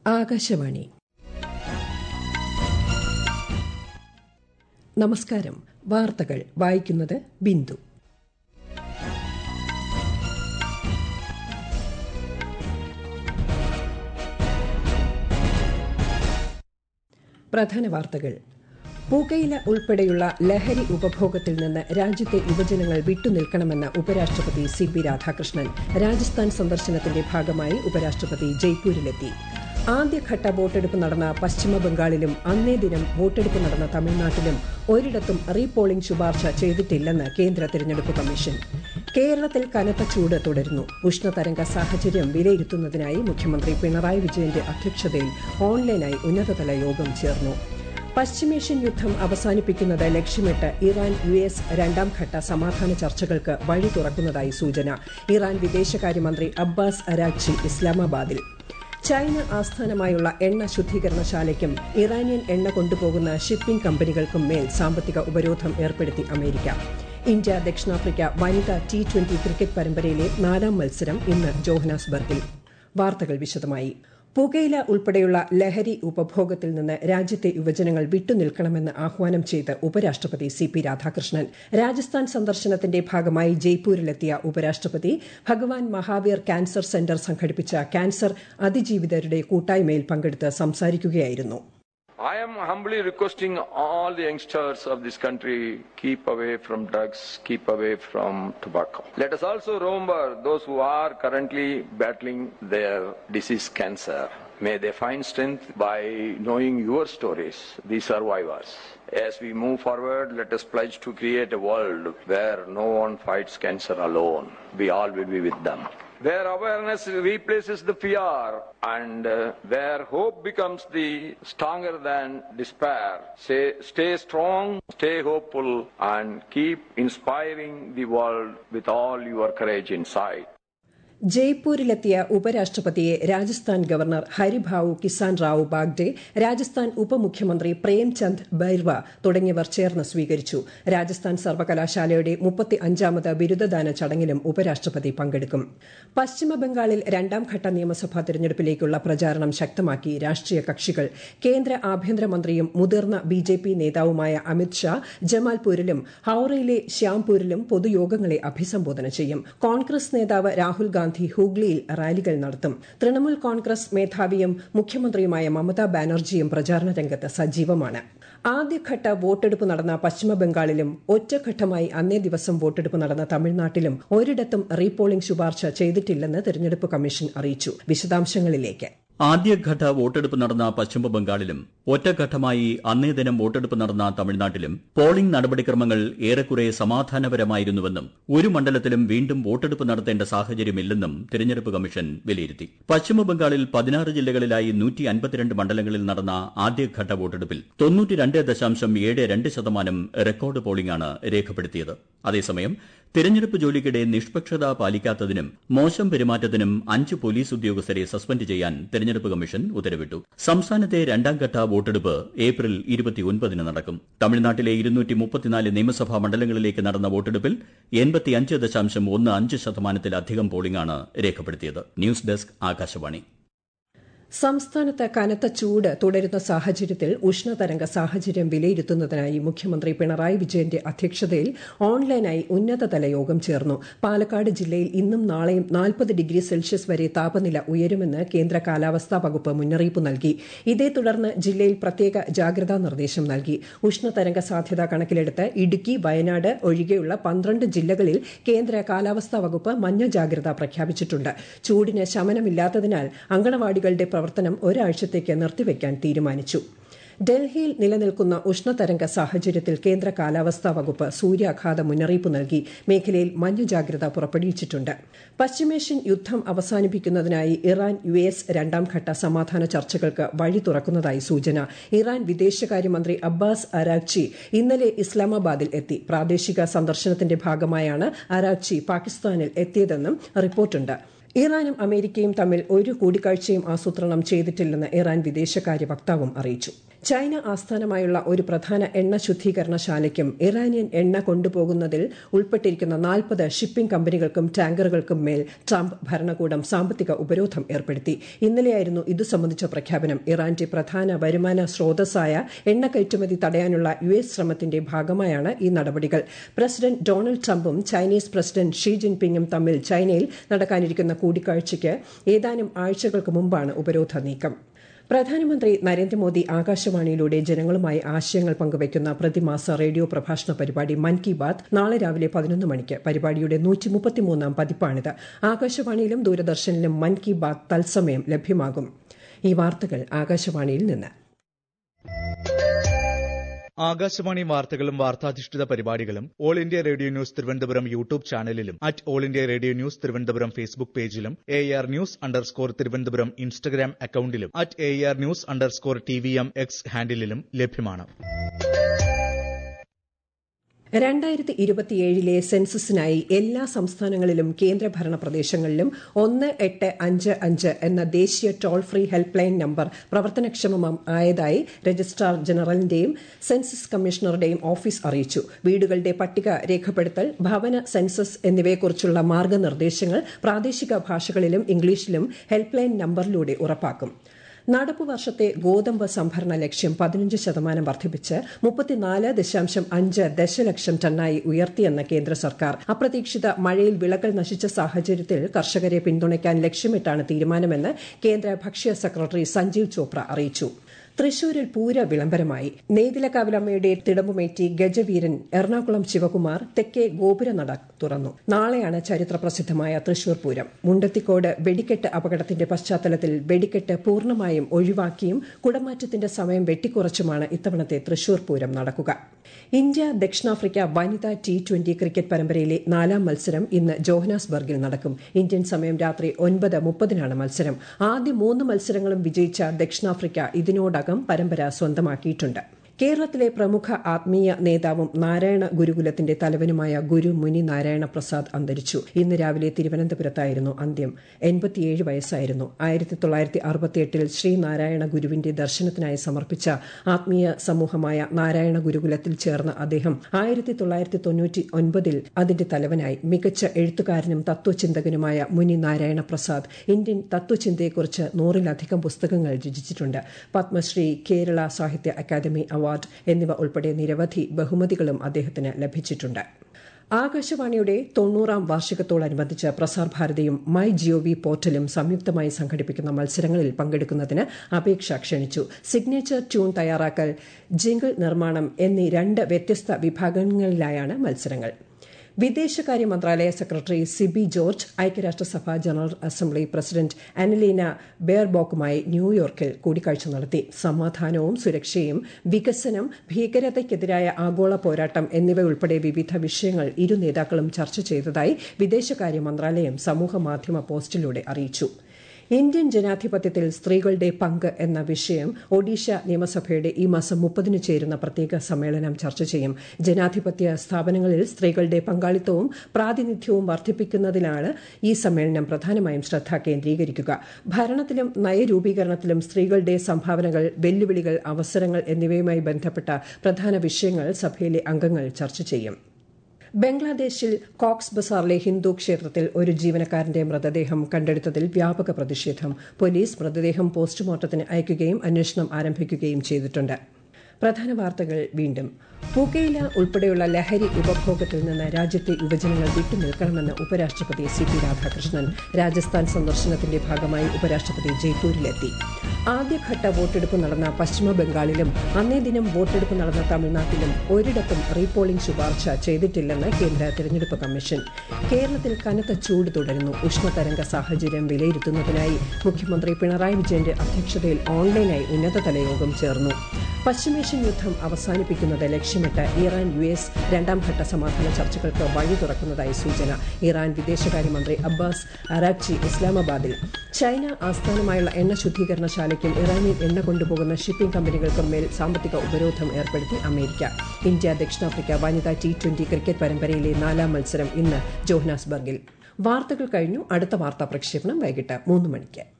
ആകാശവാണി നമസ്കാരം വാർത്തകൾ വായിക്കുന്നത് ബിന്ദു പ്രധാന വാർത്തകൾ പുകയില ഉൾപ്പെടെയുള്ള ലഹരി ഉപഭോഗത്തിൽ നിന്ന് രാജ്യത്തെ യുവജനങ്ങൾ വിട്ടുനിൽക്കണമെന്ന് ഉപരാഷ്ട്രപതി സി പി രാധാകൃഷ്ണൻ രാജസ്ഥാൻ സന്ദർശനത്തിന്റെ ഭാഗമായി ഉപരാഷ്ട്രപതി ജയ്പൂരിലെത്തി ആദ്യഘട്ട വോട്ടെടുപ്പ് നടന്ന പശ്ചിമ ബംഗാളിലും അന്നേ ദിനം വോട്ടെടുപ്പ് നടന്ന തമിഴ്നാട്ടിലും ഒരിടത്തും റീപോളിംഗ് ശുപാർശ ചെയ്തിട്ടില്ലെന്ന് കേന്ദ്ര തെരഞ്ഞെടുപ്പ് കമ്മീഷൻ കേരളത്തിൽ കനത്ത ചൂട് തുടരുന്നു ഉഷ്ണതരംഗ സാഹചര്യം വിലയിരുത്തുന്നതിനായി മുഖ്യമന്ത്രി പിണറായി വിജയന്റെ അധ്യക്ഷതയിൽ ഓൺലൈനായി ഉന്നതതല യോഗം ചേർന്നു പശ്ചിമേഷ്യൻ യുദ്ധം അവസാനിപ്പിക്കുന്നത് ലക്ഷ്യമിട്ട് ഇറാൻ യു എസ് രണ്ടാം ഘട്ട സമാധാന ചർച്ചകൾക്ക് വഴി തുറക്കുന്നതായി സൂചന ഇറാൻ വിദേശകാര്യമന്ത്രി അബ്ബാസ് അരാക്ചി ഇസ്ലാമാബാദിൽ ചൈന ആസ്ഥാനമായുള്ള എണ്ണ ശുദ്ധീകരണശാലയ്ക്കും ഇറാനിയൻ എണ്ണ കൊണ്ടുപോകുന്ന ഷിപ്പിംഗ് കമ്പനികൾക്കും മേൽ സാമ്പത്തിക ഉപരോധം ഏർപ്പെടുത്തി അമേരിക്ക ഇന്ത്യ ദക്ഷിണാഫ്രിക്ക വനിതാ ടി ട്വന്റി ക്രിക്കറ്റ് പരമ്പരയിലെ നാലാം മത്സരം ഇന്ന് ജോഹനാസ്ബർഗിൽ വാർത്തകൾ വിശദമായി പുകയില ഉൾപ്പെടെയുള്ള ലഹരി ഉപഭോഗത്തിൽ നിന്ന് രാജ്യത്തെ യുവജനങ്ങൾ വിട്ടുനിൽക്കണമെന്ന് ആഹ്വാനം ചെയ്ത് ഉപരാഷ്ട്രപതി സി പി രാധാകൃഷ്ണൻ രാജസ്ഥാൻ സന്ദർശനത്തിന്റെ ഭാഗമായി ജയ്പൂരിലെത്തിയ ഉപരാഷ്ട്രപതി ഭഗവാൻ മഹാവീർ ക്യാൻസർ സെന്റർ സംഘടിപ്പിച്ച ക്യാൻസർ അതിജീവിതരുടെ കൂട്ടായ്മയിൽ പങ്കെടുത്ത് സംസാരിക്കുകയായിരുന്നു I am humbly requesting all the youngsters of this country keep away from drugs, keep away from tobacco. Let us also remember those who are currently battling their disease cancer. May they find strength by knowing your stories, the survivors. As we move forward, let us pledge to create a world where no one fights cancer alone. We all will be with them where awareness replaces the fear and uh, where hope becomes the stronger than despair. Say, stay strong, stay hopeful, and keep inspiring the world with all your courage inside. ജയ്പൂരിലെത്തിയ ഉപരാഷ്ട്രപതിയെ Rajasthan governor Haribhau Kisan Rao Bagde Rajasthan ഉപമുഖ്യമന്ത്രി പ്രേംചന്ദ് ബൈർവ തുടങ്ങിയവർ ചേർന്ന് സ്വീകരിച്ചു രാജസ്ഥാൻ സർവകലാശാലയുടെ മുപ്പത്തി അഞ്ചാമത് ബിരുദദാന ചടങ്ങിലും ഉപരാഷ്ട്രപതി പങ്കെടുക്കും പശ്ചിമബംഗാളിൽ രണ്ടാംഘട്ട നിയമസഭാ തെരഞ്ഞെടുപ്പിലേക്കുള്ള പ്രചാരണം ശക്തമാക്കി രാഷ്ട്രീയ കക്ഷികൾ കേന്ദ്ര ആഭ്യന്തരമന്ത്രിയും മുതിർന്ന ബി ജെ പി നേതാവുമായ അമിത് ഷാ ജമാൽപൂരിലും ഹൌറയിലെ ശ്യാംപൂരിലും പൊതുയോഗങ്ങളെ അഭിസംബോധന ചെയ്യും കോൺഗ്രസ് നേതാവ് രാഹുൽ ഗാന്ധി ഗാന്ധി ഹൂഗ്ലിയിൽ റാലികൾ നടത്തും തൃണമൂൽ കോൺഗ്രസ് മേധാവിയും മുഖ്യമന്ത്രിയുമായ മമതാ ബാനർജിയും പ്രചാരണ രംഗത്ത് സജീവമാണ് ആദ്യഘട്ട വോട്ടെടുപ്പ് നടന്ന പശ്ചിമബംഗാളിലും ഒറ്റഘട്ടമായി അന്നേ ദിവസം വോട്ടെടുപ്പ് നടന്ന തമിഴ്നാട്ടിലും ഒരിടത്തും റീപോളിംഗ് ശുപാർശ ചെയ്തിട്ടില്ലെന്ന് തെരഞ്ഞെടുപ്പ് കമ്മീഷൻ അറിയിച്ചു വിശദാംശങ്ങളിലേക്ക് ആദ്യഘട്ട വോട്ടെടുപ്പ് നടന്ന പശ്ചിമബംഗാളിലും ഒറ്റഘട്ടമായി അന്നേ ദിനം വോട്ടെടുപ്പ് നടന്ന തമിഴ്നാട്ടിലും പോളിംഗ് നടപടിക്രമങ്ങൾ ഏറെക്കുറെ സമാധാനപരമായിരുന്നുവെന്നും ഒരു മണ്ഡലത്തിലും വീണ്ടും വോട്ടെടുപ്പ് നടത്തേണ്ട സാഹചര്യമില്ലെന്നും തെരഞ്ഞെടുപ്പ് കമ്മീഷൻ വിലയിരുത്തി പശ്ചിമബംഗാളിൽ പതിനാറ് ജില്ലകളിലായി മണ്ഡലങ്ങളിൽ നടന്ന ആദ്യഘട്ട വോട്ടെടുപ്പിൽ തൊണ്ണൂറ്റിരണ്ട് ദശാംശം ഏഴ് രണ്ട് ശതമാനം റെക്കോർഡ് പോളിംഗാണ് രേഖപ്പെടുത്തിയത് അതേസമയം തെരഞ്ഞെടുപ്പ് ജോലിക്കിടെ നിഷ്പക്ഷത പാലിക്കാത്തതിനും മോശം പെരുമാറ്റത്തിനും അഞ്ച് പോലീസ് ഉദ്യോഗസ്ഥരെ സസ്പെൻഡ് ചെയ്യാൻ തെരഞ്ഞെടുപ്പ് കമ്മീഷൻ ഉത്തരവിട്ടു സംസ്ഥാനത്തെ രണ്ടാംഘട്ട വോട്ടെടുപ്പ് ഏപ്രിൽ ഇരുപത്തിയൊൻപതിന് നടക്കും തമിഴ്നാട്ടിലെ ഇരുന്നൂറ്റി മുപ്പത്തിനാല് നിയമസഭാ മണ്ഡലങ്ങളിലേക്ക് നടന്ന വോട്ടെടുപ്പിൽ എൺപത്തിയഞ്ച് ദശാംശം ഒന്ന് അഞ്ച് ശതമാനത്തിലധികം പോളിംഗാണ് രേഖപ്പെടുത്തിയത് ന്യൂസ് ഡെസ്ക് ആകാശവാണി സംസ്ഥാനത്ത് കനത്ത ചൂട് തുടരുന്ന സാഹചര്യത്തിൽ ഉഷ്ണതരംഗ സാഹചര്യം വിലയിരുത്തുന്നതിനായി മുഖ്യമന്ത്രി പിണറായി വിജയന്റെ അധ്യക്ഷതയിൽ ഓൺലൈനായി ഉന്നതതല യോഗം ചേർന്നു പാലക്കാട് ജില്ലയിൽ ഇന്നും നാളെയും നാൽപ്പത് ഡിഗ്രി സെൽഷ്യസ് വരെ താപനില ഉയരുമെന്ന് കേന്ദ്ര കാലാവസ്ഥാ വകുപ്പ് മുന്നറിയിപ്പ് നൽകി ഇതേ തുടർന്ന് ജില്ലയിൽ പ്രത്യേക ജാഗ്രതാ നിർദ്ദേശം നൽകി ഉഷ്ണതരംഗ സാധ്യത കണക്കിലെടുത്ത് ഇടുക്കി വയനാട് ഒഴികെയുള്ള പന്ത്രണ്ട് ജില്ലകളിൽ കേന്ദ്ര കാലാവസ്ഥാ വകുപ്പ് മഞ്ഞ ജാഗ്രത പ്രഖ്യാപിച്ചിട്ടുണ്ട് ചൂടിന് ശമനമില്ലാത്തതിനാൽ അങ്കണവാടികളുടെ പ്രവർത്തനം ഒരാഴ്ചത്തേക്ക് നിർത്തിവെക്കാൻ തീരുമാനിച്ചു ഡൽഹിയിൽ നിലനിൽക്കുന്ന ഉഷ്ണതരംഗ സാഹചര്യത്തിൽ കേന്ദ്ര കാലാവസ്ഥാ വകുപ്പ് സൂര്യാഘാത മുന്നറിയിപ്പ് നൽകി മേഖലയിൽ മഞ്ഞ ജാഗ്രത പുറപ്പെടുവിച്ചിട്ടുണ്ട് പശ്ചിമേഷ്യൻ യുദ്ധം അവസാനിപ്പിക്കുന്നതിനായി ഇറാൻ യു എസ് രണ്ടാംഘട്ട സമാധാന ചർച്ചകൾക്ക് വഴി തുറക്കുന്നതായി സൂചന ഇറാൻ വിദേശകാര്യമന്ത്രി അബ്ബാസ് അരാക്ചി ഇന്നലെ ഇസ്ലാമാബാദിൽ എത്തി പ്രാദേശിക സന്ദർശനത്തിന്റെ ഭാഗമായാണ് അരാക്ചി പാകിസ്ഥാനിൽ എത്തിയതെന്നും റിപ്പോർട്ടുണ്ട് ഇറാനും അമേരിക്കയും തമ്മിൽ ഒരു കൂടിക്കാഴ്ചയും ആസൂത്രണം ചെയ്തിട്ടില്ലെന്ന് ഇറാൻ വിദേശകാര്യ വക്താവും അറിയിച്ചു ചൈന ആസ്ഥാനമായുള്ള ഒരു പ്രധാന എണ്ണ ശുദ്ധീകരണശാലയ്ക്കും ഇറാനിയൻ എണ്ണ കൊണ്ടുപോകുന്നതിൽ ഉൾപ്പെട്ടിരിക്കുന്ന നാൽപ്പത് ഷിപ്പിംഗ് കമ്പനികൾക്കും ടാങ്കറുകൾക്കും മേൽ ട്രംപ് ഭരണകൂടം സാമ്പത്തിക ഉപരോധം ഏർപ്പെടുത്തി ഇന്നലെയായിരുന്നു ഇതു സംബന്ധിച്ച പ്രഖ്യാപനം ഇറാന്റെ പ്രധാന വരുമാന സ്രോതസ്സായ എണ്ണ കയറ്റുമതി തടയാനുള്ള യു എസ് ശ്രമത്തിന്റെ ഭാഗമായാണ് ഈ നടപടികൾ പ്രസിഡന്റ് ഡൊണാൾഡ് ട്രംപും ചൈനീസ് പ്രസിഡന്റ് ഷീ ജിൻപിങ്ങും തമ്മിൽ ചൈനയിൽ നടക്കാനിരിക്കുന്ന കൂടിക്കാഴ്ചയ്ക്ക് ഏതാനും ആഴ്ചകൾക്ക് മുമ്പാണ് ഉപരോധ നീക്കം പ്രധാനമന്ത്രി നരേന്ദ്രമോദി ആകാശവാണിയിലൂടെ ജനങ്ങളുമായി ആശയങ്ങൾ പങ്കുവയ്ക്കുന്ന പ്രതിമാസ റേഡിയോ പ്രഭാഷണ പരിപാടി മൻ കി ബാത് നാളെ രാവിലെ പതിനൊന്ന് മണിക്ക് പരിപാടിയുടെ നൂറ്റിമുപ്പത്തിമൂന്നാം പതിപ്പാണിത് ആകാശവാണിയിലും ദൂരദർശനിലും മൻ കി ബാത് തത്സമയം ലഭ്യമാകും ഈ വാർത്തകൾ ആകാശവാണിയിൽ നിന്ന് ആകാശവാണി വാർത്തകളും വാർത്താധിഷ്ഠിത പരിപാടികളും all India radio news Thiruvananthapuram YouTube ചാനലിലും at all India radio news Thiruvananthapuram Facebook പേജിലും A R news underscore Thiruvananthapuram Instagram അക്കൌണ്ടിലും at A R news underscore T V M X ഹാൻഡിലും ലഭ്യമാണ് രണ്ടായിരത്തി ഇരുപത്തിയേഴിലെ സെൻസസിനായി എല്ലാ സംസ്ഥാനങ്ങളിലും കേന്ദ്രഭരണ പ്രദേശങ്ങളിലും ഒന്ന് എട്ട് അഞ്ച് അഞ്ച് എന്ന ദേശീയ toll free help line number പ്രവർത്തനക്ഷമം ആയതായി രജിസ്ട്രാർ ജനറലിന്റെയും സെൻസസ് കമ്മീഷണറുടെയും ഓഫീസ് അറിയിച്ചു വീടുകളുടെ പട്ടിക രേഖപ്പെടുത്തൽ ഭവന സെൻസസ് എന്നിവയെക്കുറിച്ചുള്ള മാർഗനിർദ്ദേശങ്ങൾ പ്രാദേശിക ഭാഷകളിലും ഇംഗ്ലീഷിലും ഹെൽപ്പ് ലൈൻ നമ്പറിലൂടെ ഉറപ്പാക്കും നടപ്പു വർഷത്തെ ഗോതമ്പ് സംഭരണ ലക്ഷ്യം പതിനഞ്ച് ശതമാനം വർദ്ധിപ്പിച്ച് മുപ്പത്തിനാല് ദശാംശം അഞ്ച് ദശലക്ഷം ടണ്ണായി ഉയർത്തിയെന്ന് കേന്ദ്ര സർക്കാർ അപ്രതീക്ഷിത മഴയിൽ വിളകൾ നശിച്ച സാഹചര്യത്തിൽ കർഷകരെ പിന്തുണയ്ക്കാൻ ലക്ഷ്യമിട്ടാണ് തീരുമാനമെന്ന് കേന്ദ്ര ഭക്ഷ്യ സെക്രട്ടറി സഞ്ജീവ് ചോപ്ര അറിയിച്ചു തൃശൂരിൽ പൂര വിളംബരമായി നെയ്തിലക്കാവിലമ്മയുടെ തിടമ്പുമേറ്റി ഗജവീരൻ എറണാകുളം ശിവകുമാർ തെക്കേ ഗോപുരനട തുറന്നു നാളെയാണ് ചരിത്ര പ്രസിദ്ധമായ തൃശൂർ പൂരം മുണ്ടത്തിക്കോട് വെടിക്കെട്ട് അപകടത്തിന്റെ പശ്ചാത്തലത്തിൽ വെടിക്കെട്ട് പൂർണ്ണമായും ഒഴിവാക്കിയും കുടമാറ്റത്തിന്റെ സമയം വെട്ടിക്കുറച്ചുമാണ് ഇത്തവണത്തെ തൃശൂർ പൂരം നടക്കുക ഇന്ത്യ ദക്ഷിണാഫ്രിക്ക വനിതാ ടി ട്വന്റി ക്രിക്കറ്റ് പരമ്പരയിലെ നാലാം മത്സരം ഇന്ന് ജോഹനാസ്ബർഗിൽ നടക്കും ഇന്ത്യൻ സമയം രാത്രി ഒൻപത് മുപ്പതിനാണ് മത്സരം ആദ്യ മൂന്ന് മത്സരങ്ങളും വിജയിച്ച ദക്ഷിണാഫ്രിക്ക ഇതിനോടകം പരമ്പര സ്വന്തമാക്കിയിട്ടുണ്ട് കേരളത്തിലെ പ്രമുഖ ആത്മീയ നേതാവും നാരായണ ഗുരുകുലത്തിന്റെ തലവനുമായ ഗുരു മുനി നാരായണ പ്രസാദ് അന്തരിച്ചു ഇന്ന് രാവിലെ തിരുവനന്തപുരത്തായിരുന്നു അന്ത്യം എൺപത്തിയേഴ് വയസ്സായിരുന്നു ആയിരത്തി തൊള്ളായിരത്തി അറുപത്തിയെട്ടിൽ ശ്രീനാരായണ ഗുരുവിന്റെ ദർശനത്തിനായി സമർപ്പിച്ച ആത്മീയ സമൂഹമായ നാരായണ ഗുരുകുലത്തിൽ ചേർന്ന അദ്ദേഹം ആയിരത്തി തൊള്ളായിരത്തി തൊണ്ണൂറ്റി ഒൻപതിൽ അതിന്റെ തലവനായി മികച്ച എഴുത്തുകാരനും തത്വചിന്തകനുമായ മുനി നാരായണ പ്രസാദ് ഇന്ത്യൻ തത്വചിന്തയെക്കുറിച്ച് നൂറിലധികം പുസ്തകങ്ങൾ രചിച്ചിട്ടുണ്ട് പത്മശ്രീ കേരള സാഹിത്യ അക്കാദമി അവാർഡ് എന്നിവ ഉൾപ്പെടെ നിരവധി ബഹുമതികളും അദ്ദേഹത്തിന് ലഭിച്ചിട്ടുണ്ട് ആകാശവാണിയുടെ തൊണ്ണൂറാം വാർഷികത്തോടനുബന്ധിച്ച് പ്രസാർ ഭാരതിയും മൈ ജിഒവി പോർട്ടലും സംയുക്തമായി സംഘടിപ്പിക്കുന്ന മത്സരങ്ങളിൽ പങ്കെടുക്കുന്നതിന് അപേക്ഷ ക്ഷണിച്ചു സിഗ്നേച്ചർ ട്യൂൺ തയ്യാറാക്കൽ ജിംഗിൾ നിർമ്മാണം എന്നീ രണ്ട് വ്യത്യസ്ത വിഭാഗങ്ങളിലായാണ് മത്സരങ്ങൾ വിദേശകാര്യ മന്ത്രാലയ സെക്രട്ടറി സിബി ജോർജ് ഐക്യരാഷ്ട്രസഭ ജനറൽ അസംബ്ലി പ്രസിഡന്റ് അനലീന ബെയർബോക്കുമായി ന്യൂയോർക്കിൽ കൂടിക്കാഴ്ച നടത്തി സമാധാനവും സുരക്ഷയും വികസനം ഭീകരതയ്ക്കെതിരായ ആഗോള പോരാട്ടം എന്നിവയുൾപ്പെടെ വിവിധ വിഷയങ്ങൾ ഇരു നേതാക്കളും ചർച്ച ചെയ്തതായി വിദേശകാര്യ മന്ത്രാലയം സമൂഹമാധ്യമ പോസ്റ്റിലൂടെ അറിയിച്ചു ഇന്ത്യൻ ജനാധിപത്യത്തിൽ സ്ത്രീകളുടെ പങ്ക് എന്ന വിഷയം ഒഡീഷ നിയമസഭയുടെ ഈ മാസം മുപ്പതിന് ചേരുന്ന പ്രത്യേക സമ്മേളനം ചർച്ച ചെയ്യും ജനാധിപത്യ സ്ഥാപനങ്ങളിൽ സ്ത്രീകളുടെ പങ്കാളിത്തവും പ്രാതിനിധ്യവും വർദ്ധിപ്പിക്കുന്നതിലാണ് ഈ സമ്മേളനം പ്രധാനമായും ശ്രദ്ധ കേന്ദ്രീകരിക്കുക ഭരണത്തിലും നയരൂപീകരണത്തിലും സ്ത്രീകളുടെ സംഭാവനകൾ വെല്ലുവിളികൾ അവസരങ്ങൾ എന്നിവയുമായി ബന്ധപ്പെട്ട പ്രധാന വിഷയങ്ങൾ സഭയിലെ അംഗങ്ങൾ ചർച്ച ചെയ്യും ബംഗ്ലാദേശിൽ കോക്സ് ബസാറിലെ ഹിന്ദു ക്ഷേത്രത്തിൽ ഒരു ജീവനക്കാരന്റെ മൃതദേഹം കണ്ടെടുത്തതിൽ വ്യാപക പ്രതിഷേധം പോലീസ് മൃതദേഹം പോസ്റ്റ്മോർട്ടത്തിന് അയക്കുകയും അന്വേഷണം ആരംഭിക്കുകയും ചെയ്തിട്ടുണ്ട് പ്രധാന വാർത്തകൾ വീണ്ടും പുകയില ഉൾപ്പെടെയുള്ള ലഹരി ഉപഭോഗത്തിൽ നിന്ന് രാജ്യത്തെ യുവജനങ്ങൾ വിട്ടുനിൽക്കണമെന്ന് ഉപരാഷ്ട്രപതി സി പി രാധാകൃഷ്ണൻ രാജസ്ഥാൻ സന്ദർശനത്തിന്റെ ഭാഗമായി ഉപരാഷ്ട്രപതി ജയ്പൂരിലെത്തി ആദ്യഘട്ട വോട്ടെടുപ്പ് നടന്ന പശ്ചിമ ബംഗാളിലും അന്നേ ദിനം വോട്ടെടുപ്പ് നടന്ന തമിഴ്നാട്ടിലും ഒരിടത്തും റീപോളിംഗ് ശുപാർശ ചെയ്തിട്ടില്ലെന്ന് കേന്ദ്ര തെരഞ്ഞെടുപ്പ് കമ്മീഷൻ കേരളത്തിൽ കനത്ത ചൂട് തുടരുന്നു ഉഷ്ണതരംഗ സാഹചര്യം വിലയിരുത്തുന്നതിനായി മുഖ്യമന്ത്രി പിണറായി വിജയന്റെ അധ്യക്ഷതയിൽ ഓൺലൈനായി ഉന്നതതല യോഗം ചേർന്നു പശ്ചിമേഷ്യൻ യുദ്ധം അവസാനിപ്പിക്കുന്നത് ലക്ഷ്യമിട്ട് ഇറാൻ യു എസ് രണ്ടാംഘട്ട സമാധാന ചർച്ചകൾക്ക് വഴി തുറക്കുന്നതായി സൂചന ഇറാൻ വിദേശകാര്യമന്ത്രി അബ്ബാസ് അറാക്ചി ഇസ്ലാമാബാദിൽ ചൈന ആസ്ഥാനമായുള്ള എണ്ണ ശുദ്ധീകരണശാലയ്ക്കും ഇറാനിയൻ എണ്ണ കൊണ്ടുപോകുന്ന ഷിപ്പിംഗ് കമ്പനികൾക്കും മേൽ സാമ്പത്തിക ഉപരോധം ഏർപ്പെടുത്തി അമേരിക്ക ഇന്ത്യ ദക്ഷിണാഫ്രിക്ക വനിതാ ടി ട്വന്റി ക്രിക്കറ്റ് പരമ്പരയിലെ നാലാം മത്സരം ഇന്ന് ജോഹനാസ്ബർഗിൽ വാർത്തകൾ കഴിഞ്ഞു അടുത്ത വാർത്താ പ്രക്ഷേപണം വൈകിട്ട് മൂന്ന് മണിക്ക്